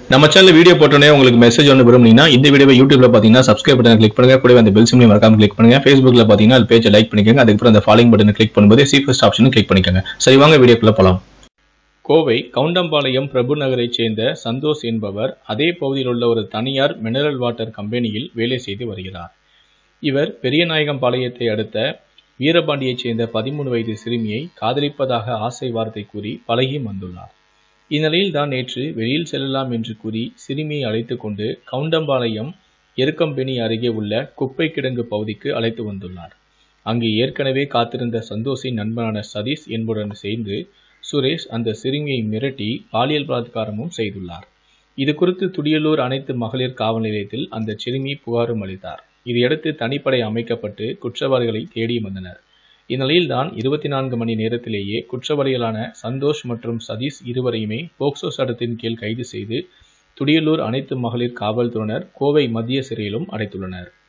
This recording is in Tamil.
நம்ம சேனல் வீடியோ போட்டோன்னே உங்களுக்கு மெசேஜ் ஒன்று விரும்புனீங்கன்னா இந்த வீடியோவை யூடியூப்ல பார்த்தீங்கன்னா சப்ஸ்கிரைப் பட்டன் கிளிக் பண்ணுங்க கூடவே அந்த பெல் சிம்லையும் மறக்காம கிளிக் பண்ணுங்க ஃபேஸ்புக்ல பார்த்தீங்கன்னா அது பேஜை லைக் பண்ணிக்கோங்க அதுக்கப்புறம் அந்த ஃபாலோயிங் பட்டனை கிளிக் பண்ணும்போது சீஃபஸ்ட் ஆப்ஷனும் கிளிக் பண்ணிக்கோங்க சரி வாங்க வீடியோக்குள்ள போலாம் கோவை கவுண்டம்பாளையம் பிரபு நகரைச் சேர்ந்த சந்தோஷ் என்பவர் அதே பகுதியில் உள்ள ஒரு தனியார் மினரல் வாட்டர் கம்பெனியில் வேலை செய்து வருகிறார் இவர் பெரியநாயகம் பாளையத்தை அடுத்த வீரபாண்டியைச் சேர்ந்த பதிமூணு வயது சிறுமியை காதலிப்பதாக ஆசை வார்த்தை கூறி பழகி வந்துள்ளார் இந்நிலையில் தான் நேற்று வெளியில் செல்லலாம் என்று கூறி சிறுமியை அழைத்து கொண்டு கவுண்டம்பாளையம் எருக்கம்பெனி அருகே உள்ள குப்பை கிடங்கு பகுதிக்கு அழைத்து வந்துள்ளார் அங்கு ஏற்கனவே காத்திருந்த சந்தோஷின் நண்பனான சதீஷ் என்புடன் சேர்ந்து சுரேஷ் அந்த சிறுமியை மிரட்டி பாலியல் பலாத்காரமும் செய்துள்ளார் இது குறித்து துடியலூர் அனைத்து மகளிர் காவல் நிலையத்தில் அந்த சிறுமி புகாரும் அளித்தார் இதையடுத்து தனிப்படை அமைக்கப்பட்டு குற்றவாளிகளை தேடி வந்தனர் இந்நிலையில்தான் இருபத்தி நான்கு மணி நேரத்திலேயே குற்றவாளிகளான சந்தோஷ் மற்றும் சதீஷ் இருவரையுமே போக்சோ சட்டத்தின் கீழ் கைது செய்து துடியலூர் அனைத்து மகளிர் காவல்துறையினர் கோவை மத்திய சிறையிலும் அடைத்துள்ளனர்